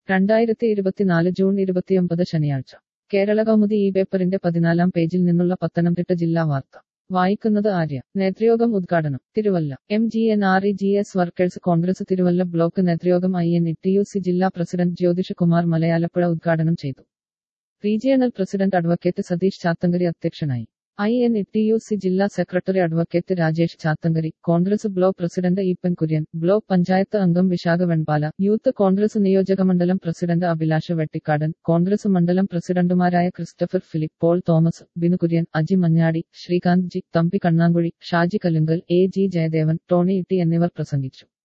രണ്ടായിരത്തി ഇരുപത്തിനാല് ജൂൺ ഇരുപത്തിയൊമ്പത് ശനിയാഴ്ച കേരള കൗമുദി ഈ പേപ്പറിന്റെ പതിനാലാം പേജിൽ നിന്നുള്ള പത്തനംതിട്ട ജില്ലാ വാർത്ത വായിക്കുന്നത് ആര്യ നേതൃയോഗം ഉദ്ഘാടനം Thiruvalla M G N R E G S workers Congress Thiruvalla block നേതൃയോഗം I N T U C സി ജില്ലാ പ്രസിഡന്റ് ജ്യോതിഷ് കുമാർ മലയാലപ്പുഴ ഉദ്ഘാടനം ചെയ്തു regional president advocate Satheesh Chathankari അധ്യക്ഷനായി I N T U C സി ജില്ലാ secretary advocate Rajesh Chathankari Congress block president Eapen Kurian block panchayat അംഗം വിശാഖ വെൺപാല യൂത്ത് കോൺഗ്രസ് നിയോജകമണ്ഡലം പ്രസിഡന്റ് അഭിലാഷ് വെട്ടിക്കാടൻ കോൺഗ്രസ് മണ്ഡലം പ്രസിഡന്റുമാരായ Christopher Philip Paul Thomas Binu Kurian Aji Manjadi Srikanth G Thampi Kannankuzhi Shaji Kalunkal A G Jayadevan Tony Itty എന്നിവർ പ്രസംഗിച്ചു